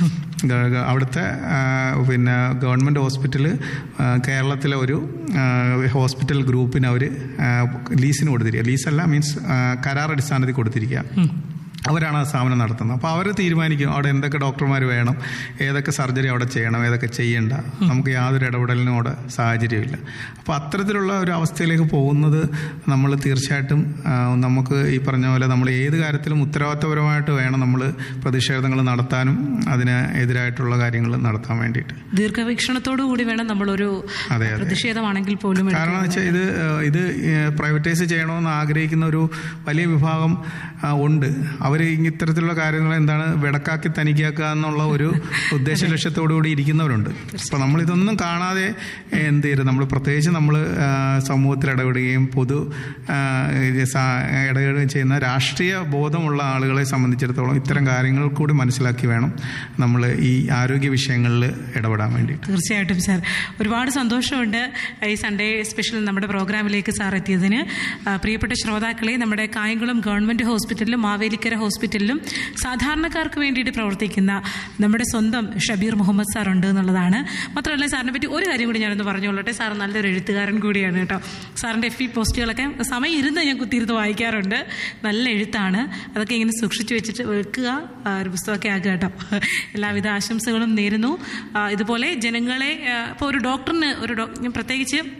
ഗ- ഗ- അവിടുത്തെ ആ, പിന്നെ ഗവൺമെന്റ് ഹോസ്പിറ്റൽ കേരളത്തിലെ ഒരു ആ, ഹോസ്പിറ്റൽ ഗ്രൂപ്പിന് അവർ ലീസിന് കൊടുത്തിരിക്കുക ലീസല്ല മീൻസ് കരാർ അടിസ്ഥാനത്തിൽ കൊടുത്തിരിക്കുക അവരാണ് ആ സ്ഥാപനം നടത്തുന്നത് അപ്പോൾ അവർ തീരുമാനിക്കും അവിടെ എന്തൊക്കെ ഡോക്ടർമാർ വേണം ഏതൊക്കെ സർജറി അവിടെ ചെയ്യണം ഏതൊക്കെ ചെയ്യണ്ട നമുക്ക് യാതൊരു ഇടപെടലിനും അവിടെ സാഹചര്യമില്ല അപ്പോൾ അത്തരത്തിലുള്ള ഒരു അവസ്ഥയിലേക്ക് പോകുന്നത് നമ്മൾ തീർച്ചയായിട്ടും ആ, നമുക്ക് ഈ പറഞ്ഞ പോലെ നമ്മൾ ഏത് കാര്യത്തിലും ഉത്തരവാദിത്തപരമായിട്ട് വേണം നമ്മൾ പ്രതിഷേധങ്ങൾ നടത്താനും അതിന് എതിരായിട്ടുള്ള കാര്യങ്ങൾ നടത്താൻ വേണ്ടിയിട്ട് ദീർഘവീക്ഷണത്തോടു കൂടി വേണം നമ്മളൊരു അതെ, അതെ. പ്രതിഷേധമാണെങ്കിൽ പോലും കാരണം എന്ന് വെച്ചാൽ ഇത് ഏഹ്, ഇത് പ്രൈവറ്റൈസ് ചെയ്യണമെന്ന് ആഗ്രഹിക്കുന്ന ഒരു വലിയ വിഭാഗം ആ, ഉണ്ട് അവർ ഇത്തരത്തിലുള്ള കാര്യങ്ങൾ എന്താണ് വെടക്കാക്കി തനിക്കാക്കുക എന്നുള്ള ഒരു ഉദ്ദേശ ലക്ഷ്യത്തോടു കൂടി ഇരിക്കുന്നവരുണ്ട് അപ്പോൾ നമ്മൾ ഇതൊന്നും കാണാതെ ഏഹ്, എന്ത് ചെയ്യരുത് നമ്മൾ പ്രത്യേകിച്ച് നമ്മൾ സമൂഹത്തിൽ ഇടപെടുകയും പൊതു ആ, ഇത് സാ- ഇടപെടുകയും ചെയ്യുന്ന രാഷ്ട്രീയ ബോധമുള്ള ആളുകളെ സംബന്ധിച്ചിടത്തോളം ഇത്തരം കാര്യങ്ങൾ കൂടി മനസ്സിലാക്കി വേണം നമ്മൾ ഈ ആരോഗ്യ വിഷയങ്ങളിൽ ഇടപെടാൻ വേണ്ടിയിട്ട് തീർച്ചയായിട്ടും സാർ ഒരുപാട് സന്തോഷമുണ്ട് ഈ സൺഡേ സ്പെഷ്യൽ നമ്മുടെ പ്രോഗ്രാമിലേക്ക് സാർ എത്തിയതിന് ആ, പ്രിയപ്പെട്ട ശ്രോതാക്കളെ നമ്മുടെ കായംകുളം ഗവൺമെന്റ് ഹോസ്പിറ്റലിലും മാവേലിക്കര ഹോസ്പിറ്റലിലും സാധാരണക്കാർക്ക് വേണ്ടിയിട്ട് പ്രവർത്തിക്കുന്ന നമ്മുടെ സ്വന്തം ഷബീർ മുഹമ്മദ് സാർ ഉണ്ട് എന്നുള്ളതാണ് മാത്രമല്ല സാറിനെ പറ്റി ഒരു കാര്യം കൂടി ഞാനൊന്ന് പറഞ്ഞുകൊള്ളട്ടെ സാർ നല്ലൊരു എഴുത്തുകാരൻ കൂടിയാണ് കേട്ടോ സാറിൻ്റെ എഫ് പി പോസ്റ്റുകളൊക്കെ സമയം ഇരുന്ന് ഞാൻ കുത്തിയിരുന്ന് വായിക്കാറുണ്ട് നല്ല എഴുത്താണ് അതൊക്കെ ഇങ്ങനെ സൂക്ഷിച്ചു വെച്ചിട്ട് വെക്കുക ആ, ഒരു പുസ്തകമൊക്കെ ആക്കുക കേട്ടോ എല്ലാവിധ ആശംസകളും നേരുന്നു ആ, ഇതുപോലെ ജനങ്ങളെ ഇപ്പോൾ ഒരു ഡോക്ടറിന് ഒരു ഡോ ഞാൻ പ്രത്യേകിച്ച്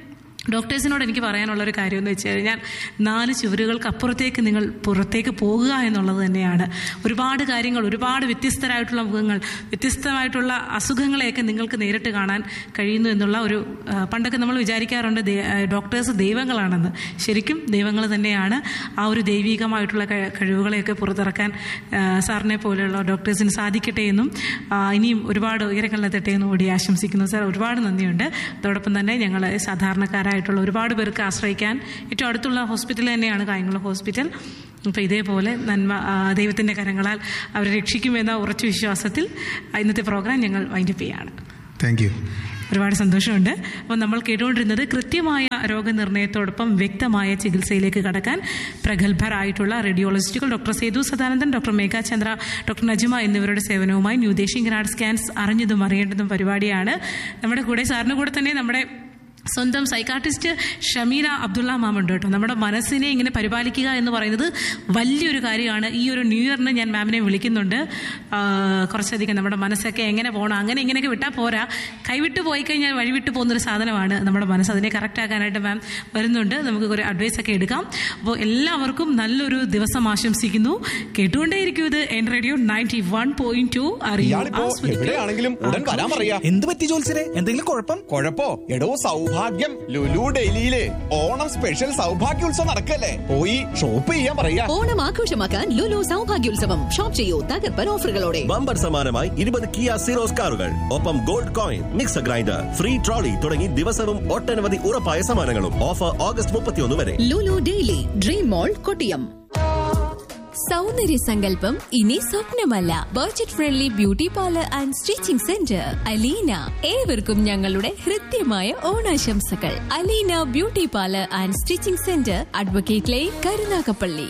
ഡോക്ടേഴ്സിനോട് എനിക്ക് പറയാനുള്ള ഒരു കാര്യം എന്ന് വെച്ച് കഴിഞ്ഞാൽ നാല് ചുവരുകൾക്ക് അപ്പുറത്തേക്ക് നിങ്ങൾ പുറത്തേക്ക് പോകുക എന്നുള്ളത് തന്നെയാണ് ഒരുപാട് കാര്യങ്ങൾ ഒരുപാട് വ്യത്യസ്തരായിട്ടുള്ള മുഖങ്ങൾ വ്യത്യസ്തമായിട്ടുള്ള അസുഖങ്ങളെയൊക്കെ നിങ്ങൾക്ക് നേരിട്ട് കാണാൻ കഴിയുന്നു എന്നുള്ള ഒരു ആ, പണ്ടൊക്കെ നമ്മൾ വിചാരിക്കാറുണ്ട് ദേ- ആ, ഡോക്ടേഴ്സ് ദൈവങ്ങളാണെന്ന് ശരിക്കും ദൈവങ്ങൾ തന്നെയാണ് ആ ഒരു ദൈവികമായിട്ടുള്ള കഴി- കഴിവുകളെയൊക്കെ പുറത്തിറക്കാൻ ആ, സാറിനെ പോലെയുള്ള ഡോക്ടേഴ്സിന് സാധിക്കട്ടെ എന്നും ആ, ഇനിയും ഒരുപാട് ഉയരങ്ങളിലെത്തട്ടെ എന്നും കൂടി ആശംസിക്കുന്നു സാർ ഒരുപാട് നന്ദിയുണ്ട് അതോടൊപ്പം തന്നെ ഞങ്ങൾ സാധാരണക്കാരായിട്ടുള്ള ഒരുപാട് പേർക്ക് ആശ്രയിക്കാൻ ഏറ്റവും അടുത്തുള്ള ഹോസ്പിറ്റൽ തന്നെയാണ് കായംകുളം ഹോസ്പിറ്റൽ അപ്പോൾ ഇതേപോലെ നന്മ ആ, ദൈവത്തിൻ്റെ കരങ്ങളാൽ അവരെ രക്ഷിക്കുമെന്ന ഉറച്ച വിശ്വാസത്തിൽ ഇന്നത്തെ പ്രോഗ്രാം ഞങ്ങൾ വൈൻഡപ്പ് ചെയ്യാണ് താങ്ക് യു ഒരുപാട് സന്തോഷമുണ്ട് അപ്പോൾ നമ്മൾ കേട്ടുകൊണ്ടിരുന്നത് കൃത്യമായ രോഗനിർണയത്തോടൊപ്പം വ്യക്തമായ ചികിത്സയിലേക്ക് കടക്കാൻ പ്രഗത്ഭരായിട്ടുള്ള റേഡിയോളജിസ്റ്റുകൾ doctor Sethu Sadanandan doctor Megha Chandra doctor Najma എന്നിവരുടെ സേവനവുമായി ന്യൂ ദേശിംഗ് സ്കാൻസ് അറിഞ്ഞതും അറിയേണ്ടതും പരിപാടിയാണ് നമ്മുടെ കൂടെ സാറിന് കൂടെ തന്നെ നമ്മുടെ സ്വന്തം സൈക്കാട്രിസ്റ്റ് ഷമീല അബ്ദുള്ള മാമുണ്ട് കേട്ടോ നമ്മുടെ മനസ്സിനെ ഇങ്ങനെ പരിപാലിക്കുക എന്ന് പറയുന്നത് വലിയൊരു കാര്യമാണ് ഈ ഒരു ന്യൂ ഇയറിന് ഞാൻ മാമിനെ വിളിക്കുന്നുണ്ട് ആ, കുറച്ചധികം നമ്മുടെ മനസ്സൊക്കെ എങ്ങനെ പോകണം അങ്ങനെ ഇങ്ങനെയൊക്കെ വിട്ടാൽ പോരാ കൈവിട്ട് പോയി കഴിഞ്ഞാൽ വഴിവിട്ട് പോകുന്നൊരു സാധനമാണ് നമ്മുടെ മനസ്സ് അതിനെ കറക്റ്റ് ആക്കാനായിട്ട് മാം വരുന്നുണ്ട് നമുക്ക് ഒരു അഡ്വൈസ് ഒക്കെ എടുക്കാം അപ്പോൾ എല്ലാവർക്കും നല്ലൊരു ദിവസം ആശംസിക്കുന്നു കേട്ടുകൊണ്ടേയിരിക്കും ഇത് N radio ninety one point two ഇയാളിപ്പോ എവിടെയാണെങ്കിലും ഉടൻ വരാൻ പറയാ എന്ത് പറ്റി ജോത്സരെ എന്തെങ്കിലും കുഴപ്പം കൊഴപ്പോ എടോ സൗഭാഗ്യം ലുലു ഡൽഹിയില് ഓണം സ്പെഷ്യൽ സൗഭാഗ്യോത്സവം നടക്കല്ലേ പോയി ഷോപ്പ് ചെയ്യാൻ പറയാ ഓണം ആഘോഷമാക്കാൻ ലുലു സൗഭാഗ്യോത്സവം ഷോപ്പ് ചെയ്യൂ തകർപ്പൻ ഓഫറുകളോടെ ബമ്പർ സമ്മാനമായി ഇരുപത് കിയ സീറോസ് കാറുകൾ ഒപ്പം gold coin mixer grinder free trolley തുടങ്ങി ദിവസവും ഒട്ടനവധി ഉറപ്പായ സമ്മാനങ്ങളും ഓഫർ ഓഗസ്റ്റ് മുപ്പത്തിയൊന്ന് വരെ Lulu daily dream mall Kottiyam സൗന്ദര്യ സങ്കല്പം ഇനി സ്വപ്നമല്ല budget friendly beauty parlour and stitching centre Aleena ഏവർക്കും ഞങ്ങളുടെ ഹൃദ്യമായ ഓണാശംസകൾ Aleena beauty parlour and stitching centre advocate lane Karunagappally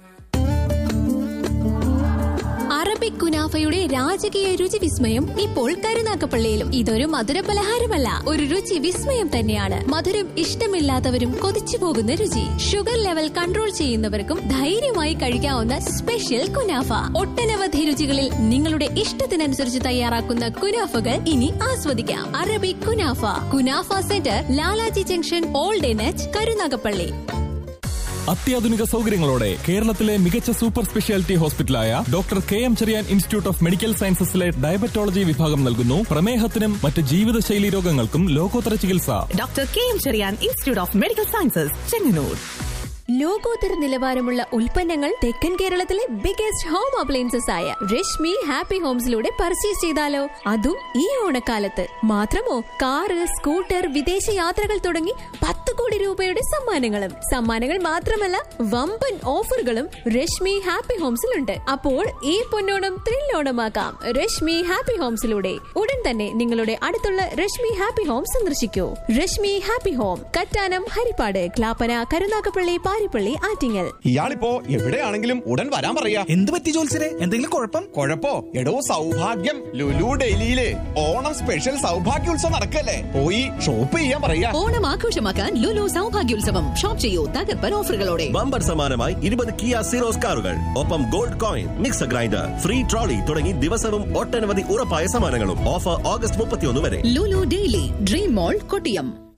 Arabic കുനാഫയുടെ രാജകീയ രുചി വിസ്മയം ഇപ്പോൾ കരുനാക്കപ്പള്ളിയിലും ഇതൊരു മധുര പലഹാരമല്ല ഒരു രുചി വിസ്മയം തന്നെയാണ് മധുരം ഇഷ്ടമില്ലാത്തവരും കൊതിച്ചു പോകുന്ന രുചി ഷുഗർ ലെവൽ കൺട്രോൾ ചെയ്യുന്നവർക്കും ധൈര്യമായി കഴിക്കാവുന്ന സ്പെഷ്യൽ കുനാഫ ഒട്ടനവധി രുചികളിൽ നിങ്ങളുടെ ഇഷ്ടത്തിനനുസരിച്ച് തയ്യാറാക്കുന്ന കുനാഫകൾ ഇനി ആസ്വദിക്കാം Arabic kunafa kunafa centre Lalaji junction old എനച്ച് കരുനാഗപ്പള്ളി അത്യാധുനിക സൗകര്യങ്ങളോടെ കേരളത്തിലെ മികച്ച സൂപ്പർ സ്പെഷ്യാലിറ്റി ഹോസ്പിറ്റലായ doctor K M Cherian institute of medical സയൻസസിലെ ഡയബറ്റോളജി വിഭാഗം നൽകുന്നു പ്രമേഹത്തിനും മറ്റ് ജീവിതശൈലി രോഗങ്ങൾക്കും ലോകോത്തര ചികിത്സ doctor K M Cherian institute of medical sciences Chengannur ലോകോത്തര നിലവാരമുള്ള ഉൽപ്പന്നങ്ങൾ തെക്കൻ കേരളത്തിലെ ബിഗസ്റ്റ് ഹോം അപ്ലയൻസസ് ആയ രശ്മി ഹാപ്പി ഹോംസിലൂടെ പർച്ചേസ് ചെയ്താലോ അതും ഈ ഓണക്കാലത്ത് മാത്രമോ കാറ് സ്കൂട്ടർ വിദേശ യാത്രകൾ തുടങ്ങി പത്ത് കോടി രൂപയുടെ സമ്മാനങ്ങളും സമ്മാനങ്ങൾ മാത്രമല്ല വമ്പൻ ഓഫറുകളും രശ്മി ഹാപ്പി ഹോംസിലുണ്ട് അപ്പോൾ ഈ പൊന്നോണം ത്രില്ലോണമാക്കാം രശ്മി ഹാപ്പി ഹോംസിലൂടെ ഉടൻ തന്നെ നിങ്ങളുടെ അടുത്തുള്ള രശ്മി ഹാപ്പി ഹോം സന്ദർശിക്കൂ രശ്മി ഹാപ്പി ഹോം കറ്റാനം ഹരിപ്പാട് ക്ലാപ്പന കരുനാഗപ്പള്ളി പാരിപ്പള്ളി ആറ്റിങ്ങൽ ഇയാളിപ്പോ എവിടെയാണെങ്കിലും ഉടൻ വരാൻ പറയാ എന്ത് പറ്റി ജോത്സരെ എന്തെങ്കിലും കുഴപ്പം കൊഴപ്പോ എടോ സൗഭാഗ്യം ലുലു ഡൽഹിയില് ഓണം സ്പെഷ്യൽ സൗഭാഗ്യോത്സവം നടക്കല്ലേ പോയി ഷോപ്പ് ചെയ്യാൻ പറയാ ഓണം ആഘോഷമാക്കാൻ ലുലു സൗഭാഗ്യോത്സവം ഷോപ്പ് ചെയ്യൂ തകർപ്പൻ ഓഫറുകളോടെ ബമ്പർ സമ്മാനമായി ഇരുപത് കിയ സീറോസ് കാറുകൾ ഒപ്പം gold coin mixer grinder free trolley തുടങ്ങി ദിവസവും ഒട്ടനവധി ഉറപ്പായ സമ്മാനങ്ങളും ഓഫർ ഓഗസ്റ്റ് മുപ്പത്തിയൊന്ന് വരെ Lulu daily dream mall Kottiyam